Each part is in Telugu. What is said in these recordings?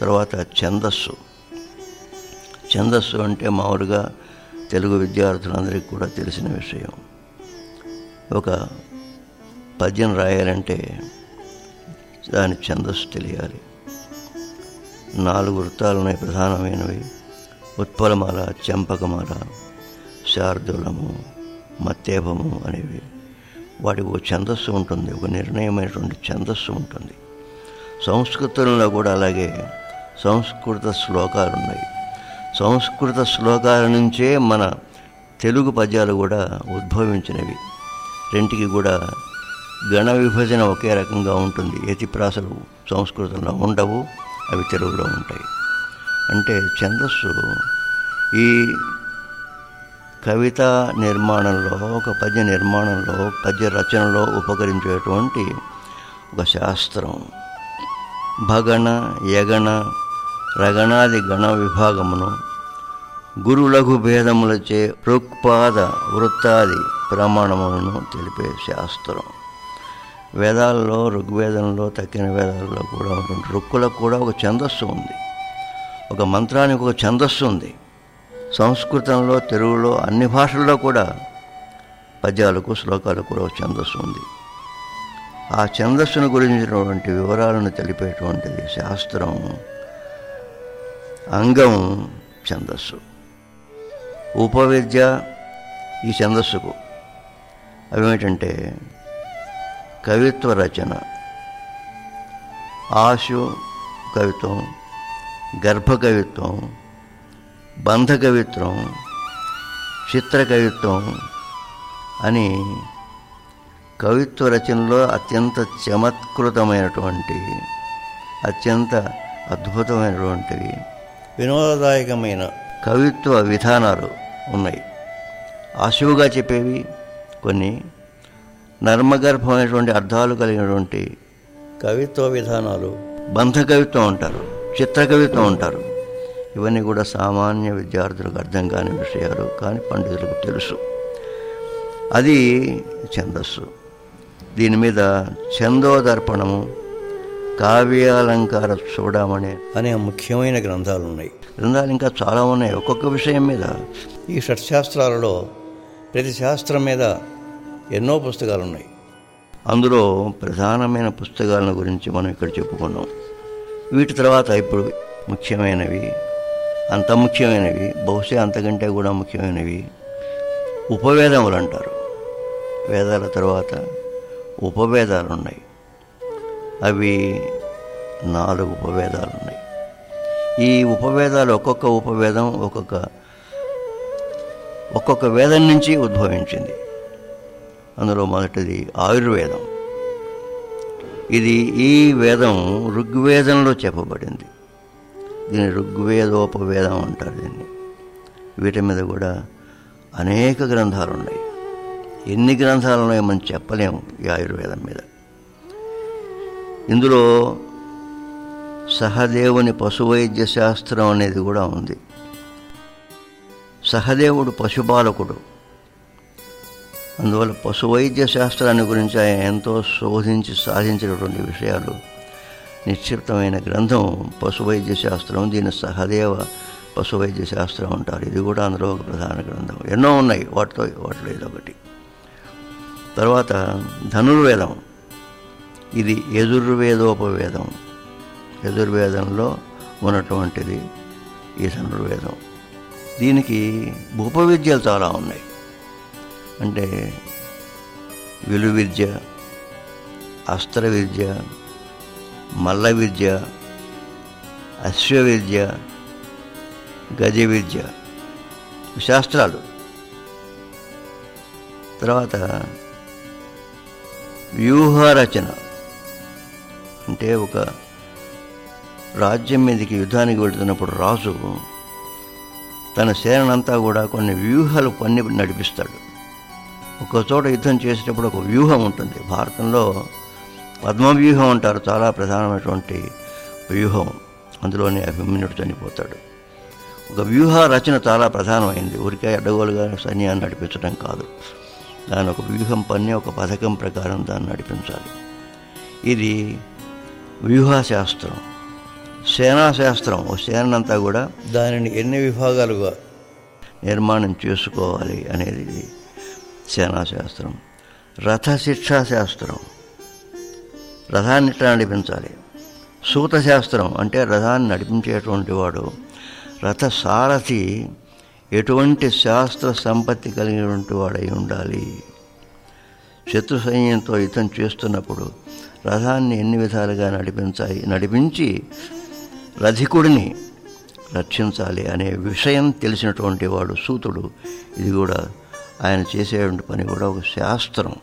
తర్వాత ఛందస్సు ఛందస్సు అంటే మామూలుగా తెలుగు విద్యార్థులందరికీ కూడా తెలిసిన విషయం ఒక పద్యం రాయాలంటే దాని ఛందస్సు తెలియాలి నాలుగు వృత్తాలున్నాయి ప్రధానమైనవి ఉత్పలమాల చెంపకమాల శార్దులము మత్తేభము అనేవి వాటికి ఒక ఛందస్సు ఉంటుంది ఒక నిర్ణయమైనటువంటి ఛందస్సు ఉంటుంది సంస్కృతంలో కూడా అలాగే సంస్కృత శ్లోకాలు ఉన్నాయి సంస్కృత శ్లోకాల నుంచే మన తెలుగు పద్యాలు కూడా ఉద్భవించినవి రెంటికి కూడా గణ విభజన ఒకే రకంగా ఉంటుంది యతిప్రాసలు సంస్కృతంలో ఉండవు అవి తెలుగులో ఉంటాయి అంటే ఛందస్సు ఈ కవిత నిర్మాణంలో ఒక పద్య నిర్మాణంలో పద్య రచనలో ఉపకరించేటువంటి ఒక శాస్త్రం భగణ యగణ రగణాది గణ విభాగమును గురు లఘు భేదములచే రుక్పాద వృత్తాది ప్రమాణములను తెలిపే శాస్త్రం వేదాల్లో ఋగ్వేదంలో తక్కిన వేదాల్లో కూడా ఉన్నటువంటి రుక్కులకు కూడా ఒక ఛందస్సు ఉంది ఒక మంత్రానికి ఒక ఛందస్సు ఉంది సంస్కృతంలో తెలుగులో అన్ని భాషల్లో కూడా పద్యాలకు శ్లోకాలకు కూడా ఒక ఛందస్సు ఉంది ఆ ఛందస్సును గురించినటువంటి వివరాలను తెలిపేటువంటిది శాస్త్రం అంగం ఛందస్సు ఉపవిద్య ఈ ఛందస్సుకు అవేమిటంటే కవిత్వ రచన ఆశు కవిత్వం గర్భకవిత్వం బంధ కవిత్వం చిత్ర కవిత్వం అని కవిత్వ రచనలో అత్యంత చమత్కృతమైనటువంటి అత్యంత అద్భుతమైనటువంటివి వినోదదాయకమైన కవిత్వ విధానాలు ఉన్నాయి ఆశువుగా చెప్పేవి కొన్ని నర్మగర్భమైనటువంటి అర్థాలు కలిగినటువంటి కవిత్వ విధానాలు బంధ కవిత్వం అంటారు చిత్ర కవిత్వం అంటారు ఇవన్నీ కూడా సామాన్య విద్యార్థులకు అర్థం కాని విషయాలు కానీ పండితులకు తెలుసు అది ఛందస్సు దీని మీద ఛందోదర్పణము కావ్యాలంకార చూడమని అనే ముఖ్యమైన గ్రంథాలు ఉన్నాయి గ్రంథాలు ఇంకా చాలా ఉన్నాయి ఒక్కొక్క విషయం మీద ఈ షట్శాస్త్రాలలో ప్రతి శాస్త్రం మీద ఎన్నో పుస్తకాలు ఉన్నాయి అందులో ప్రధానమైన పుస్తకాలను గురించి మనం ఇక్కడ చెప్పుకున్నాం వీటి తర్వాత ఇప్పుడు ముఖ్యమైనవి అంత ముఖ్యమైనవి బహుశా అంతకంటే కూడా ముఖ్యమైనవి ఉపవేదములు అంటారు వేదాల తర్వాత ఉపవేదాలు ఉన్నాయి అవి నాలుగు ఉపవేదాలు ఉన్నాయి ఈ ఉపవేదాలు ఒక్కొక్క ఉపవేదం ఒక్కొక్క ఒక్కొక్క వేదం నుంచి ఉద్భవించింది అందులో మొదటిది ఆయుర్వేదం ఇది ఈ వేదం ఋగ్వేదంలో చెప్పబడింది దీన్ని ఋగ్వేదోపవేదం అంటారు దీన్ని వీటి మీద కూడా అనేక గ్రంథాలు ఉన్నాయి ఎన్ని గ్రంథాలు ఉన్నాయో మనం చెప్పలేము ఈ ఆయుర్వేదం మీద ఇందులో సహదేవుని పశువైద్య శాస్త్రం అనేది కూడా ఉంది సహదేవుడు పశుపాలకుడు అందువల్ల పశువైద్య శాస్త్రాన్ని గురించి ఆయన ఎంతో శోధించి సాధించినటువంటి విషయాలు నిక్షిప్తమైన గ్రంథం పశువైద్య శాస్త్రం దీన్ని సహదేవ పశువైద్య శాస్త్రం అంటారు ఇది కూడా అందులో ఒక ప్రధాన గ్రంథం ఎన్నో ఉన్నాయి వాటితో వాటిలో ఇదొకటి తర్వాత ధనుర్వేదం ఇది యజుర్వేదోపవేదం యజుర్వేదంలో ఉన్నటువంటిది ఈ ధనుర్వేదం దీనికి ఉపవిద్యలు చాలా ఉన్నాయి అంటే విలు విద్య అస్త్ర విద్య మల్ల విద్య అశ్వ విద్య గజ విద్య శాస్త్రాలు తర్వాత వ్యూహరచన అంటే ఒక రాజ్యం మీదకి యుద్ధానికి వెళుతున్నప్పుడు రాజు తన సేనంతా కూడా కొన్ని వ్యూహాలు పన్ని నడిపిస్తాడు ఒక చోట యుద్ధం చేసేటప్పుడు ఒక వ్యూహం ఉంటుంది భారతంలో పద్మవ్యూహం అంటారు చాలా ప్రధానమైనటువంటి వ్యూహం అందులోనే అభిమన్యుడు చనిపోతాడు ఒక వ్యూహ రచన చాలా ప్రధానమైంది ఊరికే అడ్డగోలుగా సైన్యాన్ని నడిపించడం కాదు దాని ఒక వ్యూహం పన్ని ఒక పథకం ప్రకారం దాన్ని నడిపించాలి ఇది వ్యూహశాస్త్రం సేనాశాస్త్రం ఓ సేనంతా కూడా దానిని ఎన్ని విభాగాలుగా నిర్మాణం చేసుకోవాలి అనేది సేనాశాస్త్రం రథశిక్షా శాస్త్రం రథాన్ని ఎట్లా నడిపించాలి సూత శాస్త్రం అంటే రథాన్ని నడిపించేటువంటి వాడు రథ సారథి ఎటువంటి శాస్త్ర సంపత్తి కలిగినటువంటి వాడై ఉండాలి శత్రు సైన్యంతో యుద్ధం చేస్తున్నప్పుడు రథాన్ని ఎన్ని విధాలుగా నడిపించాలి నడిపించి రధికుడిని రక్షించాలి అనే విషయం తెలిసినటువంటి వాడు సూతుడు ఇది కూడా ఆయన చేసేటువంటి పని కూడా ఒక శాస్త్రం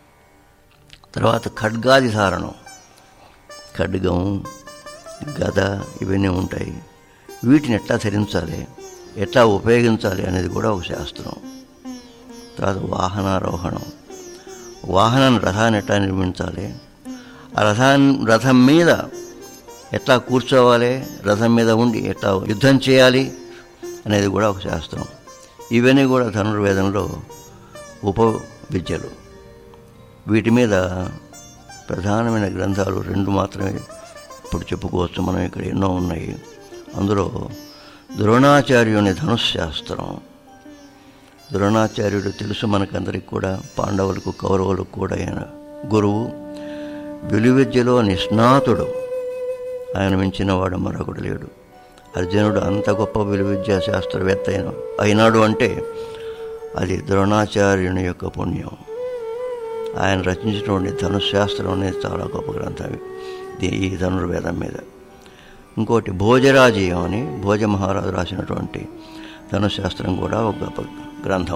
తర్వాత ఖడ్గాది ధారణం ఖడ్గం గద ఇవన్నీ ఉంటాయి వీటిని ఎట్లా ధరించాలి ఎట్లా ఉపయోగించాలి అనేది కూడా ఒక శాస్త్రం తర్వాత వాహనారోహణం వాహనం రథాన్ని ఎట్లా నిర్మించాలి ఆ రథాన్ని రథం మీద ఎట్లా కూర్చోవాలి రథం మీద ఉండి ఎట్లా యుద్ధం చేయాలి అనేది కూడా ఒక శాస్త్రం ఇవన్నీ కూడా ధనుర్వేదంలో ఉప విద్యలు వీటి మీద ప్రధానమైన గ్రంథాలు రెండు మాత్రమే ఇప్పుడు చెప్పుకోవచ్చు మనం ఇక్కడ ఎన్నో ఉన్నాయి అందులో ద్రోణాచార్యుని ధనుశాస్త్రం ద్రోణాచార్యుడు తెలుసు మనకందరికి కూడా పాండవులకు కౌరవులకు కూడా ఆయన గురువు విలువిద్యలో నిష్ణాతుడు ఆయన మించిన వాడు మరొకడు లేడు అర్జునుడు అంత గొప్ప విలువిద్యా శాస్త్రవేత్త అయిన అయినాడు అంటే అది ద్రోణాచార్యుని యొక్క పుణ్యం ఆయన రచించినటువంటి ధనుశాస్త్రం అనేది చాలా గొప్ప గ్రంథం ఇది ఈ ధనుర్వేదం మీద ఇంకోటి భోజరాజీయం అని భోజ మహారాజు రాసినటువంటి ధనుశాస్త్రం కూడా ఒక గొప్ప గ్రంథం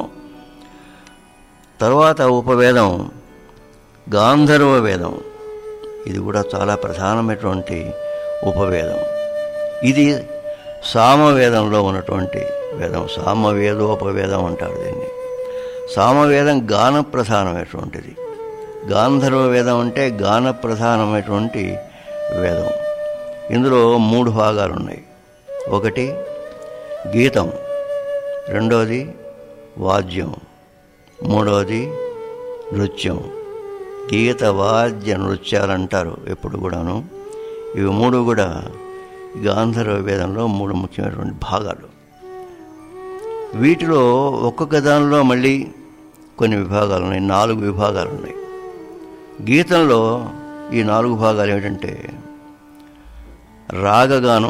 తర్వాత ఉపవేదం గాంధర్వ వేదం ఇది కూడా చాలా ప్రధానమైనటువంటి ఉపవేదం ఇది సామవేదంలో ఉన్నటువంటి వేదం సామవేదోపవేదం అంటారు దీన్ని సామవేదం గాన ప్రధానమైనటువంటిది గాంధర్వ వేదం అంటే గాన ప్రధానమైనటువంటి వేదం ఇందులో మూడు భాగాలు ఉన్నాయి ఒకటి గీతం రెండోది వాద్యం మూడవది నృత్యం గీత వాద్య నృత్యాలు అంటారు ఎప్పుడు కూడాను ఇవి మూడు కూడా గాంధర్వ వేదంలో మూడు ముఖ్యమైనటువంటి భాగాలు వీటిలో ఒక్కొక్క దానిలో మళ్ళీ కొన్ని విభాగాలు ఉన్నాయి నాలుగు విభాగాలు ఉన్నాయి గీతంలో ఈ నాలుగు భాగాలు ఏమిటంటే రాగగానం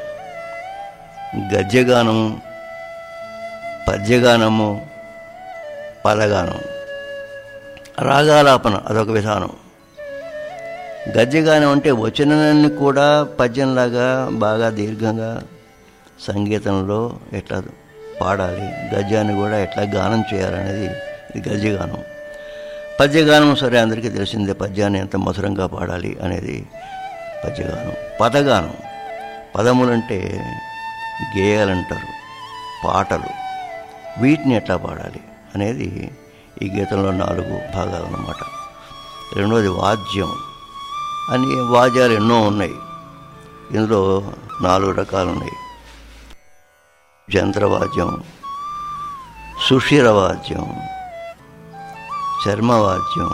గద్యగానము పద్యగానము పదగానం రాగాలాపన అదొక విధానం గద్యగానం అంటే వచనాన్ని కూడా పద్యంలాగా బాగా దీర్ఘంగా సంగీతంలో ఎట్లా పాడాలి గద్యాన్ని కూడా ఎట్లా గానం చేయాలనేది ఇది గద్యగానం పద్యగానం సరే అందరికీ తెలిసిందే పద్యాన్ని ఎంత మధురంగా పాడాలి అనేది పద్యగానం పదగానం పదములంటే గేయాలంటారు పాటలు వీటిని ఎట్లా పాడాలి అనేది ఈ గీతంలో నాలుగు భాగాలు అన్నమాట రెండోది వాద్యం అని వాద్యాలు ఎన్నో ఉన్నాయి ఇందులో నాలుగు రకాలు ఉన్నాయి జంత్రవాద్యం సుషిరవాద్యం చర్మవాద్యం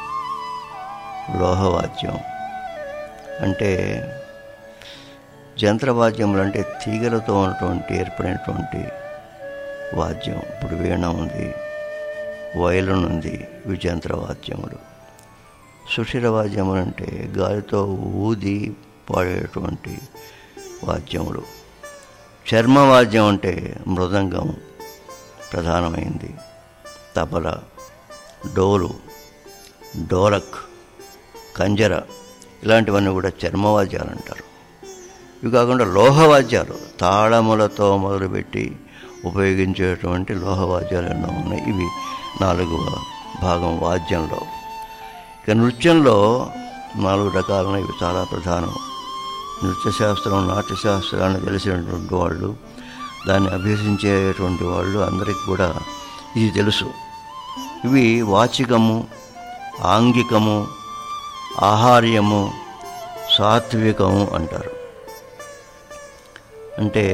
లోహవాద్యం అంటే జంత్రవాద్యములు అంటే తీగలతో ఉన్నటువంటి ఏర్పడినటువంటి వాద్యం ఇప్పుడు వీణ ఉంది వయలిన్ ఉంది ఇవి జంత్రవాద్యములు సుషిర వాద్యములు అంటే గాలితో ఊది పాడేటువంటి వాద్యములు చర్మవాద్యం అంటే మృదంగం ప్రధానమైంది తబల డోలు డోలక్ కంజర ఇలాంటివన్నీ కూడా చర్మవాద్యాలు అంటారు ఇవి కాకుండా లోహవాద్యాలు తాళములతో మొదలుపెట్టి ఉపయోగించేటువంటి లోహవాద్యాలు ఎన్నో ఉన్నాయి ఇవి నాలుగవ భాగం వాద్యంలో ఇక నృత్యంలో నాలుగు రకాలను ఇవి చాలా ప్రధానం నృత్యశాస్త్రం నాట్యశాస్త్రాన్ని తెలిసినటువంటి వాళ్ళు దాన్ని అభ్యసించేటువంటి వాళ్ళు అందరికీ కూడా ఇది తెలుసు ఇవి వాచికము ఆంగికము ఆహార్యము సాత్వికము అంటారు అంటే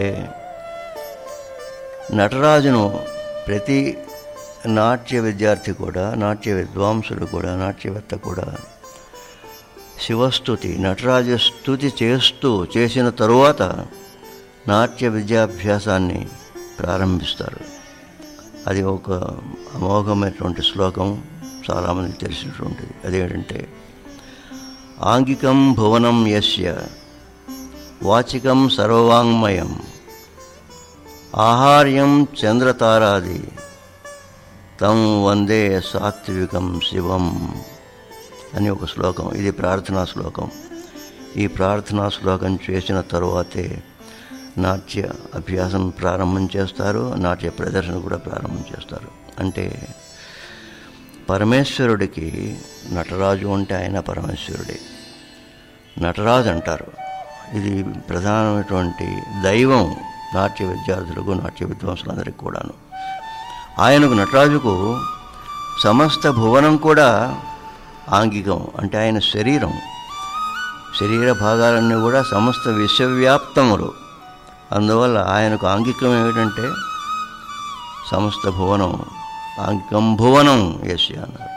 నటరాజును ప్రతి నాట్య విద్యార్థి కూడా నాట్య విద్వాంసుడు కూడా నాట్యవేత్త కూడా శివస్థుతి నటరాజ స్థుతి చేస్తూ చేసిన తరువాత నాట్య విద్యాభ్యాసాన్ని ప్రారంభిస్తారు అది ఒక అమోఘమైనటువంటి శ్లోకం చాలామందికి తెలిసినటువంటిది అదేంటంటే ఆంగికం భువనం యస్య వాచికం సర్వవాంగ్మయం ఆహార్యం చంద్రతారాది తం వందే సాత్వికం శివం అని ఒక శ్లోకం ఇది ప్రార్థనా శ్లోకం ఈ ప్రార్థనా శ్లోకం చేసిన తరువాతే నాట్య అభ్యాసం ప్రారంభం చేస్తారు నాట్య ప్రదర్శన కూడా ప్రారంభం చేస్తారు అంటే పరమేశ్వరుడికి నటరాజు అంటే ఆయన పరమేశ్వరుడే నటరాజు అంటారు ఇది ప్రధానమైనటువంటి దైవం నాట్య విద్యార్థులకు నాట్య విద్వాంసులందరికీ కూడాను ఆయనకు నటరాజుకు సమస్త భువనం కూడా ఆంగికం అంటే ఆయన శరీరం శరీర భాగాలన్నీ కూడా సమస్త విశ్వవ్యాప్తములు అందువల్ల ఆయనకు ఆంగికం ఏమిటంటే సమస్త భువనం ఆంగికం భువనం యశ్య అన్నారు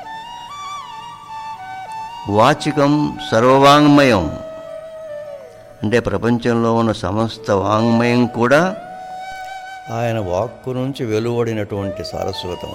వాచికం సర్వవాంగ్మయం అంటే ప్రపంచంలో ఉన్న సమస్త వాంగ్మయం కూడా ఆయన వాక్కు నుంచి వెలువడినటువంటి సారస్వతం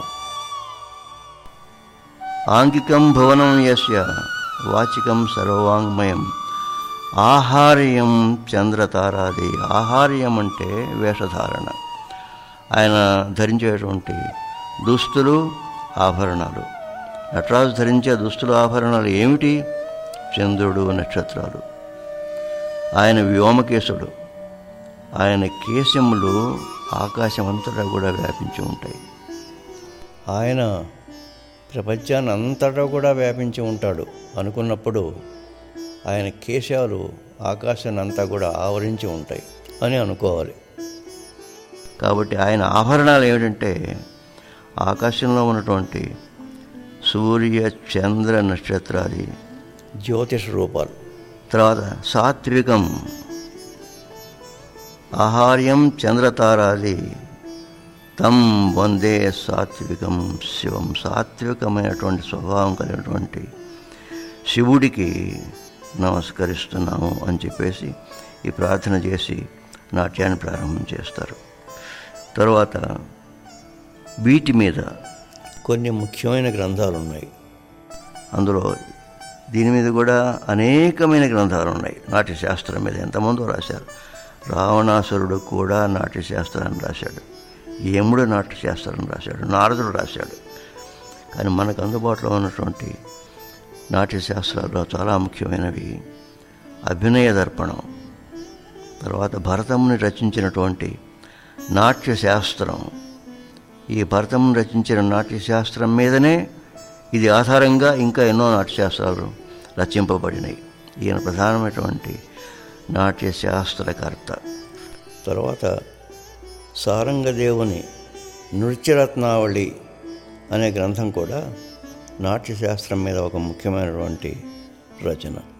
ఆంగికం భువనం యస్య వాచికం సర్వవాంగ్మయం ఆహార్యం చంద్రతారాది ఆహార్యం అంటే వేషధారణ ఆయన ధరించేటువంటి దుస్తులు ఆభరణాలు నటరాజు ధరించే దుస్తులు ఆభరణాలు ఏమిటి చంద్రుడు నక్షత్రాలు ఆయన వ్యోమకేశుడు ఆయన కేశములు ఆకాశమంతటా కూడా వ్యాపించి ఉంటాయి ఆయన ప్రపంచాన్ని అంతటా కూడా వ్యాపించి ఉంటాడు అనుకున్నప్పుడు ఆయన కేశాలు ఆకాశాన్ని అంతా కూడా ఆవరించి ఉంటాయి అని అనుకోవాలి కాబట్టి ఆయన ఆభరణాలు ఏమిటంటే ఆకాశంలో ఉన్నటువంటి సూర్య చంద్ర నక్షత్రాది జ్యోతిష రూపాలు తర్వాత సాత్వికం ఆహార్యం చంద్రతారాది తం వందే సాత్వికం శివం సాత్వికమైనటువంటి స్వభావం కలిగినటువంటి శివుడికి నమస్కరిస్తున్నాము అని చెప్పేసి ఈ ప్రార్థన చేసి నాట్యాన్ని ప్రారంభం చేస్తారు తర్వాత వీటి మీద కొన్ని ముఖ్యమైన గ్రంథాలు ఉన్నాయి అందులో దీని మీద కూడా అనేకమైన గ్రంథాలు ఉన్నాయి నాట్యశాస్త్రం మీద ఎంతమందో రాశారు రావణాసురుడు కూడా నాట్యశాస్త్రాన్ని రాశాడు యముడు నాట్యశాస్త్రాన్ని రాశాడు నారదుడు రాశాడు కానీ మనకు అందుబాటులో ఉన్నటువంటి నాట్యశాస్త్రాల్లో చాలా ముఖ్యమైనవి అభినయ దర్పణం తర్వాత భరతముని రచించినటువంటి నాట్యశాస్త్రం ఈ భరతముని రచించిన నాట్యశాస్త్రం మీదనే ఇది ఆధారంగా ఇంకా ఎన్నో నాట్యశాస్త్రాలు రచింపబడినాయి ఈయన ప్రధానమైనటువంటి నాట్యశాస్త్రకర్త తర్వాత సారంగదేవుని నృత్యరత్నావళి అనే గ్రంథం కూడా నాట్యశాస్త్రం మీద ఒక ముఖ్యమైనటువంటి రచన